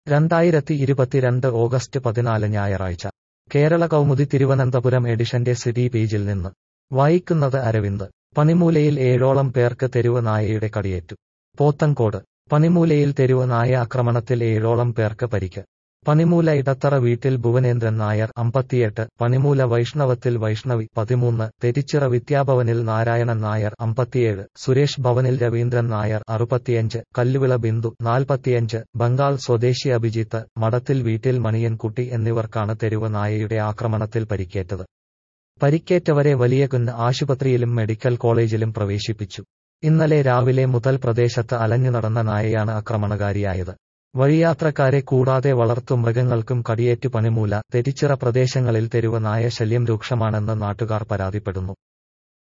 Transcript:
രണ്ടായിരത്തി ഇരുപത്തിരണ്ട് ഓഗസ്റ്റ് പതിനാല് ഞായറാഴ്ച കേരള കൗമുദി തിരുവനന്തപുരം എഡിഷന്റെ സിറ്റി പേജിൽ നിന്ന് വായിക്കുന്നത് അരവിന്ദ് പണിമൂലയിൽ ഏഴോളം പേർക്ക് തെരുവ് നായയുടെ കടിയേറ്റു പോത്തങ്കോട് പണിമൂലയിൽ തെരുവ് നായ ആക്രമണത്തിൽ ഏഴോളം പേർക്ക് പരിക്ക് പണിമൂല ഇടത്തറ വീട്ടിൽ ഭുവനേന്ദ്രൻ നായർ അമ്പത്തിയെട്ട് പണിമൂല വൈഷ്ണവത്തിൽ വൈഷ്ണവി പതിമൂന്ന് തെരിച്ചിറ വിദ്യാഭവനിൽ നാരായണൻ നായർ അമ്പത്തിയേഴ് സുരേഷ് ഭവനിൽ രവീന്ദ്രൻ നായർ അറുപത്തിയഞ്ച് കല്ലുവിള ബിന്ദു നാൽപ്പത്തിയഞ്ച് ബംഗാൾ സ്വദേശി അഭിജിത്ത് മഠത്തിൽ വീട്ടിൽ മണിയൻകുട്ടി എന്നിവർക്കാണ് തെരുവ് നായയുടെ ആക്രമണത്തിൽ പരിക്കേറ്റത് പരിക്കേറ്റവരെ വലിയകുന്ന് ആശുപത്രിയിലും മെഡിക്കൽ കോളേജിലും പ്രവേശിപ്പിച്ചു ഇന്നലെ രാവിലെ മുതൽ പ്രദേശത്ത് അലഞ്ഞു നടന്ന നായയാണ് ആക്രമണകാരിയായത് വഴിയാത്രക്കാരെ കൂടാതെ വളർത്തു മൃഗങ്ങൾക്കും കടിയേറ്റു പണിമൂല തെരിച്ചിറ പ്രദേശങ്ങളിൽ തെരുവ് നായ ശല്യം രൂക്ഷമാണെന്ന് നാട്ടുകാർ പരാതിപ്പെടുന്നു